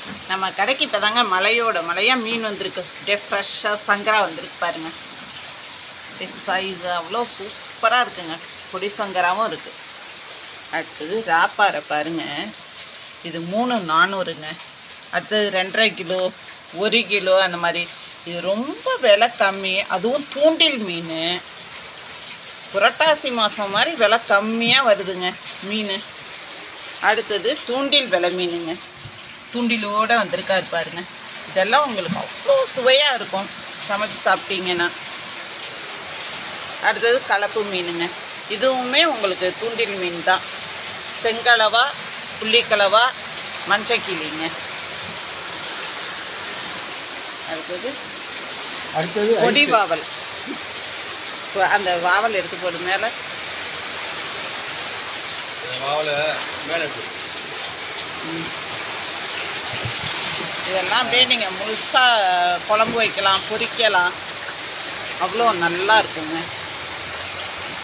நம்ம கடைக்கு இப்போ தாங்க மலையோட மலையாக மீன் வந்திருக்கு அப்படியே ஃப்ரெஷ்ஷாக சங்கரா வந்திருக்கு பாருங்க அப்படியே சைஸ் அவ்வளோ சூப்பராக இருக்குங்க பொடி சங்கராவும் இருக்குது அடுத்தது ராப்பாறை பாருங்க இது மூணு நானூறுங்க அடுத்தது ரெண்டரை கிலோ ஒரு கிலோ அந்த மாதிரி இது ரொம்ப விலை கம்மி அதுவும் தூண்டில் மீன் புரட்டாசி மாதம் மாதிரி விலை கம்மியாக வருதுங்க மீன் அடுத்தது தூண்டில் விலை மீனுங்க தூண்டிலோடு வந்திருக்காரு பாருங்க இதெல்லாம் உங்களுக்கு அவ்வளோ சுவையாக இருக்கும் சமைச்சு சாப்பிட்டீங்கன்னா அடுத்தது கலப்பு மீனுங்க இதுவுமே உங்களுக்கு தூண்டில் மீன் தான் செங்கலவா புள்ளிக்கலவா மஞ்சக்கிளிங்க அடுத்தது அடுத்தது பொடி ஐஸ். வாவல் இப்போ அந்த வாவல் எடுத்து போடு மேலே மாவுல மேலே இருக்கு. இதெல்லாம் அப்படியே நீங்கள் முழுசாக குழம்பு வைக்கலாம் பொரிக்கலாம் அவ்வளோ நல்லா இருக்குங்க